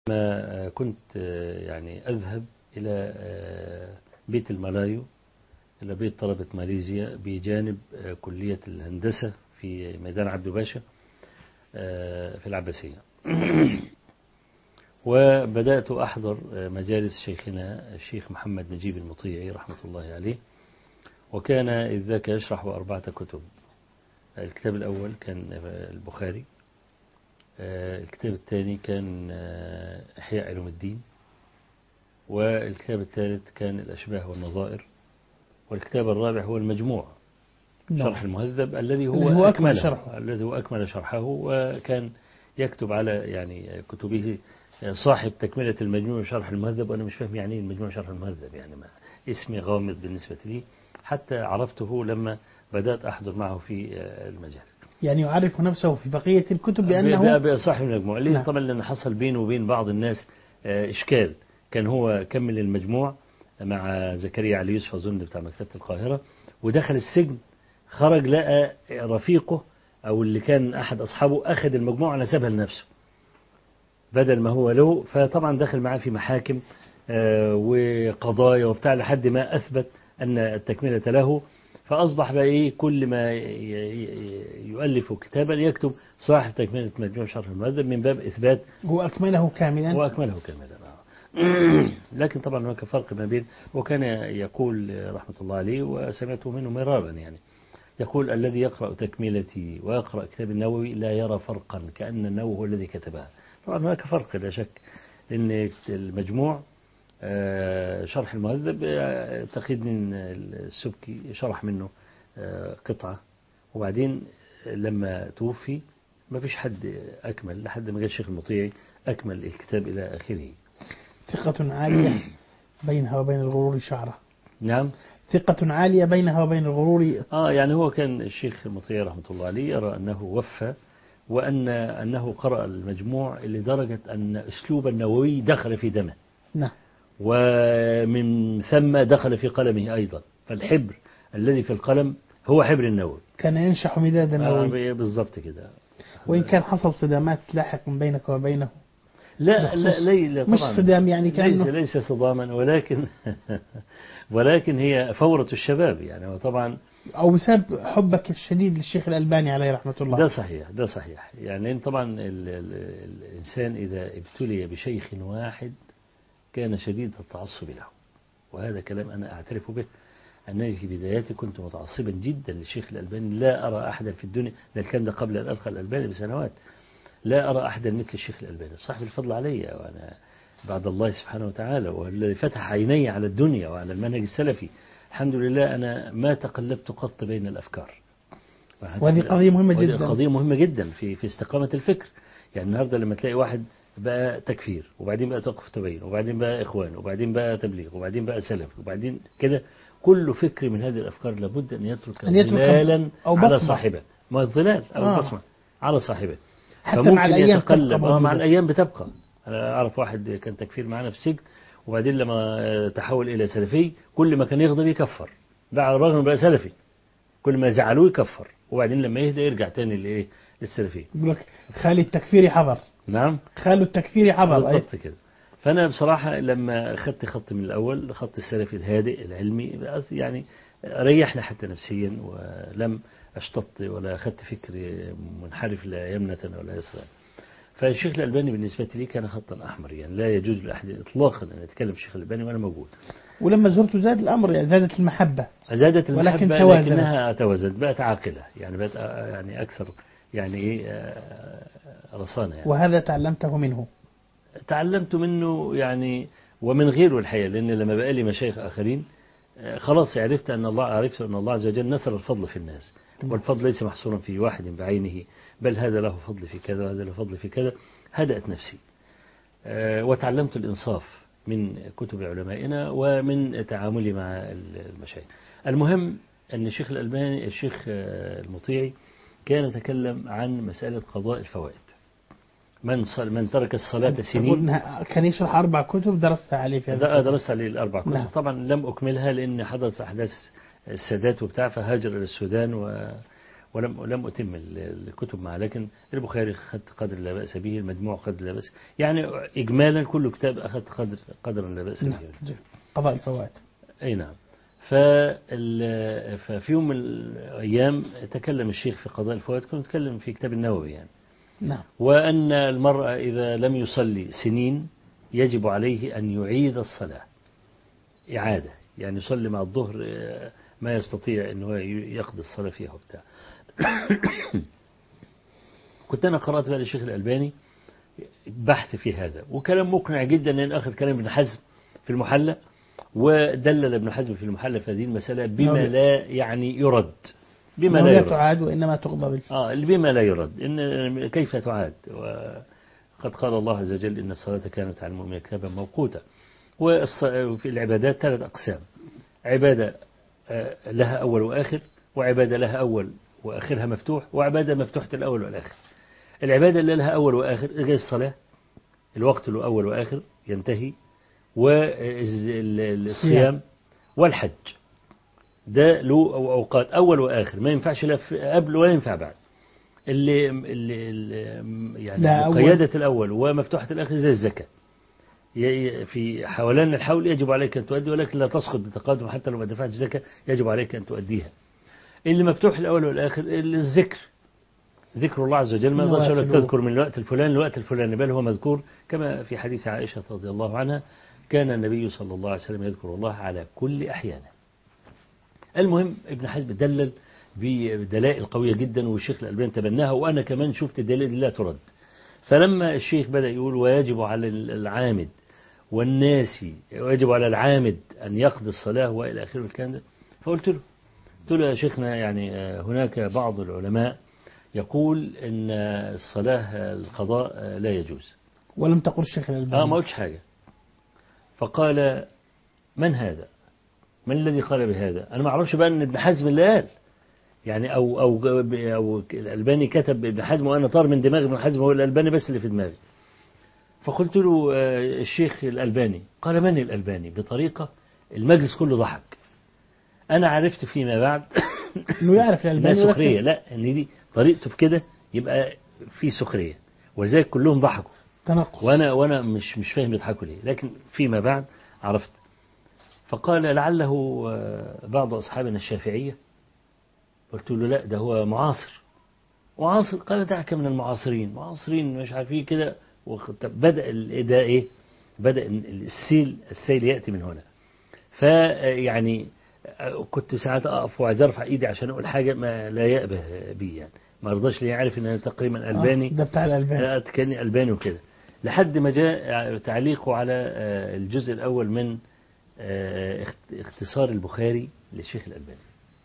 ما كنت يعني أذهب إلى بيت الملايو إلى بيت طلبة ماليزيا بجانب كلية الهندسة في ميدان عبد باشا في العباسية وبدأت أحضر مجالس شيخنا الشيخ محمد نجيب المطيعي رحمة الله عليه وكان إذ ذاك يشرح أربعة كتب الكتاب الأول كان البخاري الكتاب الثاني كان إحياء علوم الدين والكتاب الثالث كان الأشباه والنظائر والكتاب الرابع هو المجموع شرح المهذب الذي هو, هو أكمل أكمله شرحه. الذي هو أكمل شرحه وكان يكتب على يعني كتبه صاحب تكملة المجموع شرح المهذب وأنا مش فاهم يعني إيه المجموع شرح المهذب يعني ما اسمي غامض بالنسبة لي حتى عرفته لما بدأت أحضر معه في المجالس يعني يعرف نفسه في بقية الكتب بأنه بصاحب المجموع اللي نعم. طبعا لأن حصل بينه وبين بعض الناس آه، إشكال كان هو كمل المجموع مع زكريا علي يوسف أظن بتاع مكتبة القاهرة ودخل السجن خرج لقى رفيقه أو اللي كان أحد أصحابه أخذ المجموعة نسبها لنفسه بدل ما هو له فطبعا دخل معاه في محاكم آه، وقضايا وبتاع لحد ما أثبت أن التكملة له فأصبح بقى إيه كل ما ي- ي- يؤلف كتابا يكتب صاحب تكملة مجموع شرح المهذب من باب إثبات هو أكمله كاملا وأكمله كاملا آه. لكن طبعا هناك فرق ما بين وكان يقول رحمة الله عليه وسمعته منه مرارا يعني يقول الذي يقرأ تكملتي ويقرأ كتاب النووي لا يرى فرقا كأن النووي هو الذي كتبها طبعا هناك فرق لا شك لأن المجموع آه، شرح المهذب آه، تقي الدين السبكي شرح منه آه، قطعة وبعدين لما توفي ما فيش حد أكمل لحد ما جاء الشيخ المطيعي أكمل الكتاب إلى آخره ثقة عالية بينها وبين الغرور شعرة نعم ثقة عالية بينها وبين الغرور آه يعني هو كان الشيخ المطيع رحمة الله عليه يرى أنه وفى وأن أنه قرأ المجموع لدرجة أن أسلوب النووي دخل في دمه نعم ومن ثم دخل في قلمه أيضا فالحبر الذي في القلم هو حبر النووي كان ينشح مداد النووي آه بالضبط كده وإن كان حصل صدامات لاحق بينك وبينه لا لا بخصوص- لي لا مش طبعا صدام يعني ليس كأنه ليس صداما ولكن ولكن هي فورة الشباب يعني وطبعا أو بسبب حبك الشديد للشيخ الألباني عليه رحمة الله ده صحيح ده صحيح يعني لأن طبعا ال ال الإنسان إذا ابتلي بشيخ واحد كان شديد التعصب له وهذا كلام أنا أعترف به أنني في بداياتي كنت متعصبا جدا للشيخ الألباني لا أرى أحدا في الدنيا ده الكلام ده قبل أن ألقى الألباني بسنوات لا أرى أحدا مثل الشيخ الألباني صاحب الفضل علي وأنا بعد الله سبحانه وتعالى والذي فتح عيني على الدنيا وعلى المنهج السلفي الحمد لله أنا ما تقلبت قط بين الأفكار وهذه قضية مهمة وهذه جدا قضية مهمة جدا في في استقامة الفكر يعني النهاردة لما تلاقي واحد بقى تكفير وبعدين بقى توقف تبين وبعدين بقى إخوان وبعدين بقى تبليغ وبعدين بقى سلف وبعدين كده كل فكر من هذه الأفكار لابد أن يترك أن يترك ظلالا أو على بصمة. صاحبه ما الظلال أو آه. البصمة على صاحبه حتى فممكن مع الأيام يتقلب تبقى آه، مع موجودة. الأيام بتبقى أنا أعرف واحد كان تكفير معنا في السجن وبعدين لما تحول إلى سلفي كل ما كان يغضب يكفر ده على الرغم بقى سلفي كل ما يزعلوه يكفر وبعدين لما يهدى يرجع تاني لإيه للسلفية يقول لك خالي التكفير حضر نعم خالو التكفير حضر أي. بالضبط كده فأنا بصراحة لما أخذت خط من الأول خط السلفي الهادئ العلمي بقى يعني ريحنا حتى نفسيا ولم أشتط ولا أخذت فكر منحرف لا يمنة ولا يسرى فالشيخ الألباني بالنسبة لي كان خطا أحمر يعني لا يجوز لأحد إطلاقا أن يتكلم الشيخ الألباني وأنا موجود ولما زرته زاد الأمر يعني زادت المحبة زادت ولكن المحبة توازنت. لكنها توازنت بقت عاقلة يعني بقت آه، يعني أكثر يعني إيه آه، رصانة يعني وهذا تعلمته منه تعلمت منه يعني ومن غيره الحقيقة لأن لما بقى لي مشايخ آخرين آه، خلاص عرفت أن الله عرفت أن الله عز وجل نثر الفضل في الناس والفضل ليس محصورا في واحد بعينه بل هذا له فضل في كذا وهذا له فضل في كذا هدأت نفسي آه، وتعلمت الإنصاف من كتب علمائنا ومن تعاملي مع المشايخ المهم أن الشيخ الألباني الشيخ آه، المطيعي كان يتكلم عن مسألة قضاء الفوائد من صل من ترك الصلاة تقول سنين إنها كان يشرح أربع كتب درستها عليه في هذا ده- الكتاب. درست عليه الأربع كتب نعم. طبعا لم أكملها لأن حدث أحداث السادات وبتاع فهاجر إلى السودان و ولم لم أتم ال- الكتب معه لكن البخاري أخذت قدر لا بأس به المجموع قدر لا بأس يعني إجمالا كل كتاب أخذت قدر قدر لا بأس به نعم جيد. قضاء الفوائد أي نعم فال- ففي يوم من الأيام تكلم الشيخ في قضاء الفوائد كنت أتكلم في كتاب النووي يعني نعم وأن المرأة إذا لم يصلي سنين يجب عليه أن يعيد الصلاة إعادة يعني يصلي مع الظهر آه، ما يستطيع أنه يقضي الصلاة فيها وبتاع كنت أنا قرأت بقى للشيخ الألباني بحث في هذا وكلام مقنع جدا أن أخذ كلام ابن حزم في المحلى ودلل ابن حزم في المحلى في هذه المسألة بما نعم. لا يعني يرد بما إنه لا لا يرد تعاد وإنما تقضى بالفعل آه بما لا يرد إن كيف تعاد وقد قال الله عز وجل إن الصلاة كانت على المؤمنين كتابا موقوتا وفي العبادات ثلاث أقسام عبادة آه، لها أول وآخر وعبادة لها أول وآخرها مفتوح وعبادة مفتوحة الأول والآخر العبادة اللي لها أول وآخر زي الصلاة الوقت له أول وآخر ينتهي والصيام والحج ده له أو أوقات أول وآخر ما ينفعش لا في- قبل ولا ينفع بعد اللي, اللي, اللي يعني لا أول. قيادة الأول ومفتوحة الآخر زي الزكاة ي- في حولان الحول يجب عليك أن تؤدي ولكن لا تسقط بتقادم حتى لو ما دفعتش زكاة يجب عليك أن تؤديها اللي مفتوح الأول والآخر الذكر ذكر الله عز وجل ما يقدرش يقول لك نوافل. تذكر من الوقت الفلاني للوقت الفلاني بل هو مذكور كما في حديث عائشة رضي الله عنها كان النبي صلى الله عليه وسلم يذكر الله على كل أحيانه المهم ابن حزم دلل بدلائل قوية جدا والشيخ الألباني تبناها وأنا كمان شفت الدلائل لا ترد فلما الشيخ بدأ يقول ويجب على العامد والناسي ويجب على العامد أن يقضي الصلاة وإلى آخره الكلام ده فقلت له قلت له يا شيخنا يعني آه، هناك بعض العلماء يقول أن الصلاة القضاء آه، لا يجوز ولم تقل الشيخ الألباني اه ما قلتش حاجة فقال من هذا من الذي قال بهذا أنا ما أعرفش بقى أن ابن حزم اللي قال يعني أو أو أو الألباني كتب ابن حزم وأنا طار من دماغ ابن حزم هو الألباني بس اللي في دماغي فقلت له آه، الشيخ الألباني قال من الألباني بطريقة المجلس كله ضحك أنا عرفت فيما بعد إنه يعرف انها الألباني ولكن- سخرية لا ان دي طريقته في كده يبقى في سخرية ولذلك كلهم ضحكوا تنقص وانا وانا مش مش فاهم يضحكوا ليه لكن فيما بعد عرفت فقال لعله آه، بعض اصحابنا الشافعيه قلت له لا ده هو معاصر معاصر قال دعك من المعاصرين معاصرين مش عارف ايه كده وخ- طب بدا ال- ده ايه بدا ال- السيل السيل ياتي من هنا فيعني كنت ساعات اقف وعايز ارفع ايدي عشان اقول حاجه ما لا يأبه بي يعني ما رضاش لي عارف ان انا تقريبا الباني آه، ده بتاع الألباني لا كاني ألباني وكده لحد ما جاء تعليقه على آه، الجزء الأول من آه، اخت- اختصار البخاري للشيخ الألباني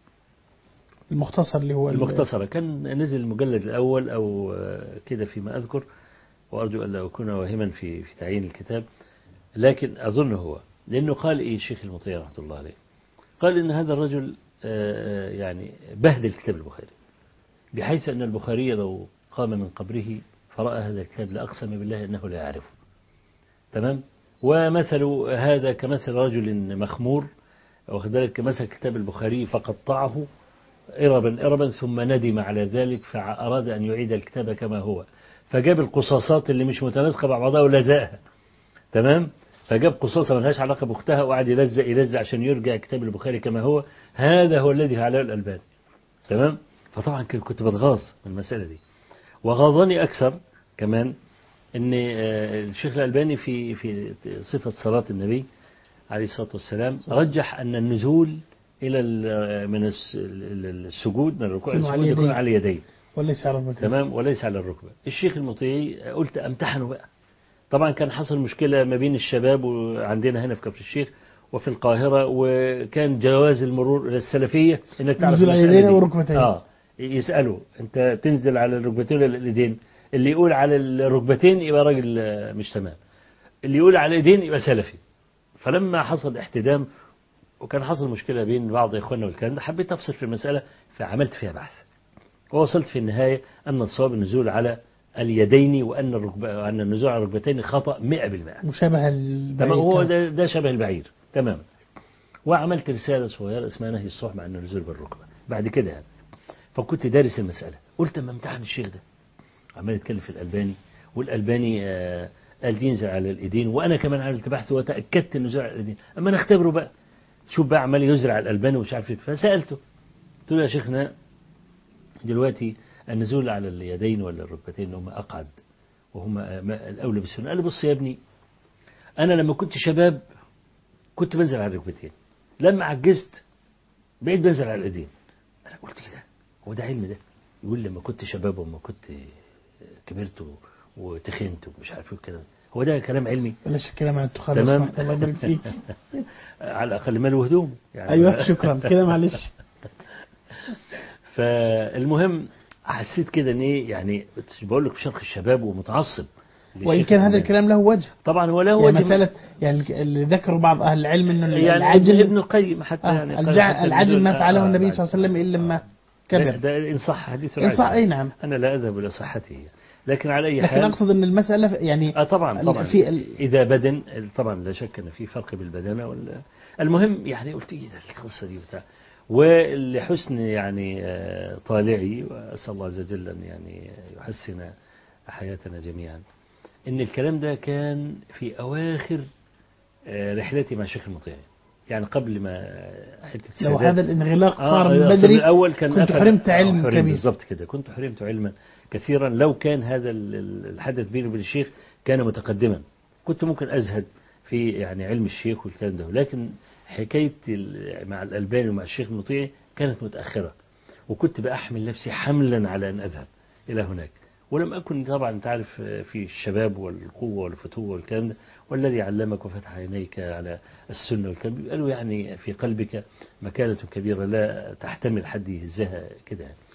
المختصر اللي هو ال- المختصرة كان نزل المجلد الأول أو آه، كده فيما أذكر وأرجو أن لا أكون واهما في في تعيين الكتاب لكن أظن هو لأنه قال إيه الشيخ المطيع رحمة الله عليه قال إن هذا الرجل آه، يعني بهدل كتاب البخاري بحيث أن البخاري لو قام من قبره فرأى هذا الكتاب لأقسم بالله أنه لا يعرفه تمام ومثل هذا كمثل رجل مخمور واخد بالك مسك كتاب البخاري فقطعه إربا إربا ثم ندم على ذلك فأراد أن يعيد الكتاب كما هو فجاب القصاصات اللي مش متماسكة مع بعضها ولزقها تمام فجاب قصاصة ملهاش علاقة بأختها وقعد يلزق يلزق عشان يرجع كتاب البخاري كما هو هذا هو الذي فعله الألباني تمام فطبعا كنت كنت بتغاظ من المسألة دي وغاظني أكثر كمان أن آه، الشيخ الألباني في في صفة صلاة النبي عليه الصلاة والسلام رجح أن النزول إلى ال- من الس- ال- السجود من الركوع إنه على السجود يكون اليدين. على اليدين وليس على الركبتين تمام وليس على الركبة الشيخ المطيعي قلت أمتحنه بقى طبعا كان حصل مشكلة ما بين الشباب وعندنا هنا في كفر الشيخ وفي القاهرة وكان جواز المرور إلى السلفية إنك تعرف نزول على المسألة اليدين دي. أو الركبتين. آه يسألوا أنت تنزل على الركبتين ولا اليدين اللي يقول على الركبتين يبقى راجل آه، مش تمام اللي يقول على اليدين يبقى سلفي فلما حصل احتدام وكان حصل مشكلة بين بعض إخواننا والكلام ده حبيت أفصل في المسألة فعملت فيها بحث ووصلت في النهاية أن الصواب النزول على اليدين وأن الركبة وأن النزول على الركبتين خطأ 100% مشابه البعيد تمام هو كان. ده, ده شبه البعير تماما وعملت رسالة صغيرة اسمها نهي الصح مع النزول بالركبة بعد كده يعني فكنت دارس المسألة قلت اما امتحن الشيخ ده عمال يتكلم في الألباني والألباني آه، قال دي ينزل على الإيدين وأنا كمان عملت بحث وتأكدت إنه ينزل على الإيدين أما أنا أختبره بقى شوف بقى عمال يزرع الألباني ومش عارف إيه فسألته قلت له يا شيخنا دلوقتي النزول على اليدين ولا الركبتين هم أقعد وهم ما- الأولى بالسنة قال لي بص يا ابني أنا لما كنت شباب كنت بنزل على الركبتين لما عجزت بقيت بنزل على الإيدين أنا قلت كده هو ده علم ده يقول لما كنت شباب وما كنت كبرت و- وتخنت ومش عارف ايه كده هو ده كلام علمي بلاش الكلام عن التخلص تمام سمحت الله يبارك فيك على الأقل مال وهدوم يعني ايوه شكرا كده معلش فالمهم حسيت كده ان ايه يعني بقول لك في شرخ الشباب ومتعصب وان للشيخ كان هذا الألباني. الكلام له وجه طبعا ولا هو يعني وجه- مسألة يعني اللي ذكروا بعض أهل العلم أنه يعني العجل ابن القيم حتى آه يعني قال الجع- حتى العجل ما بدون- فعله آه، النبي آه، صلى الله عليه وسلم إلا لما ده, كبر ده إن صح حديث إن صح العجل. أي نعم أنا لا أذهب إلى صحته لكن على أي لكن حال أقصد أن المسألة يعني آه طبعا ال- طبعا في ال- إذا بدن طبعا لا شك أن في فرق بالبدنة ولا المهم يعني قلت إيه ده القصة دي بتاع ولحسن يعني آه، طالعي وأسأل الله عز وجل أن يعني يحسن حياتنا جميعا إن الكلام ده كان في أواخر آه، رحلتي مع الشيخ المطيعي يعني قبل ما حتة لو السادات هذا الانغلاق صار آه، من الأصل بدري الأول كان كنت قفل- حرمت آه، علم حرمت كبير. بالضبط كده كنت حرمت علما كثيرا لو كان هذا ال- ال- الحدث بيني وبين الشيخ كان متقدما كنت ممكن أزهد في يعني علم الشيخ والكلام ده لكن حكاية ال- مع الألباني ومع الشيخ المطيعي كانت متأخرة وكنت بأحمل نفسي حملا على أن أذهب إلى هناك ولم أكن طبعا أنت عارف في الشباب والقوة والفتوة والكلام ده والذي علمك وفتح عينيك على السنة والكلام بيبقى له يعني في قلبك مكانة كبيرة لا تحتمل حد يهزها كده يعني.